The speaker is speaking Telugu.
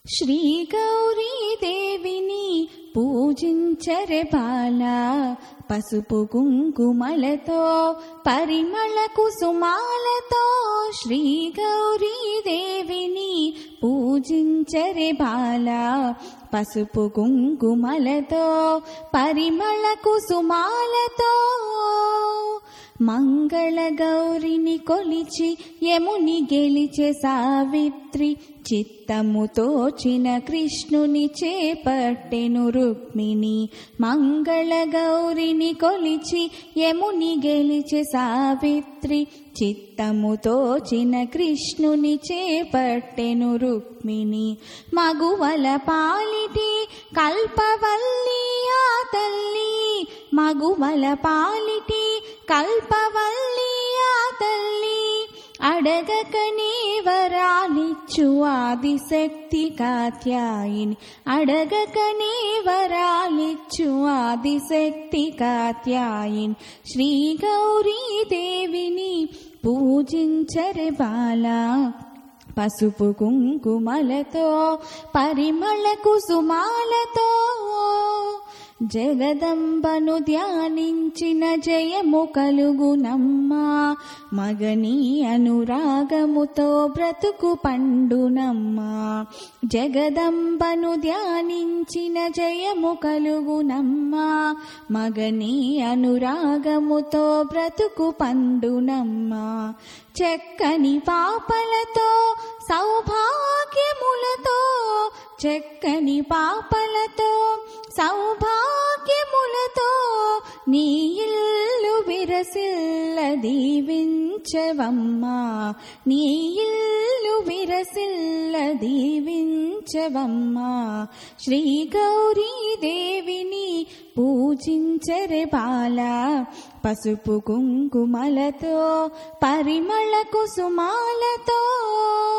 శ్రీ గౌరీదేవిని పూజించరే బాల పసుపు కుంకుమలతో పరిమళ కుసుమాలతో శ్రీ గౌరీదేవిని పూజించరే బాల పసుపు కుంకుమలతో పరిమళ కుసుమాలతో మంగళ గౌరిని కొలిచి యముని గెలిచే సావిత్రి చిత్తముతో చిన కృష్ణుని చేపట్టెను రుక్మిణి మంగళ గౌరిని కొలిచి యముని గెలిచే సావిత్రి చిత్తముతో చిన కృష్ణుని చేపట్టెను రుక్మిణి మగువల పాలిటి కల్పవల్లి ఆ తల్లి మగువల పాలిటి కల్పవల్లి ఆ తల్లి అడగకనే వరాలిచ్చు ఆదిశక్తి కాత్యాయిని అడగకనే వరాలిచ్చు ఆదిశక్తి కాత్యాయిని శ్రీ గౌరీదేవిని పూజించరే బాలా పసుపు కుంకుమలతో పరిమళ కుసుమాలతో జగదంబను ధ్యానించిన జయము కలుగునమ్మా మగని అనురాగముతో బ్రతుకు పండునమ్మా జగదంబను ధ్యానించిన జయము కలుగునమ్మా మగని అనురాగముతో బ్రతుకు పండునమ్మా చెక్కని పాపలతో సౌభాగ్యములతో చెక్కని పాపలతో సౌభాగ్యములతో నీ ఇల్లు విరసిల్ల దీవించవమ్మా నీ ఇల్లు విరసిల్ల దీవించవమ్మా శ్రీ గౌరీదేవిని పూజించరే బాల పసుపు కుంకుమలతో పరిమళ కుసుమాలతో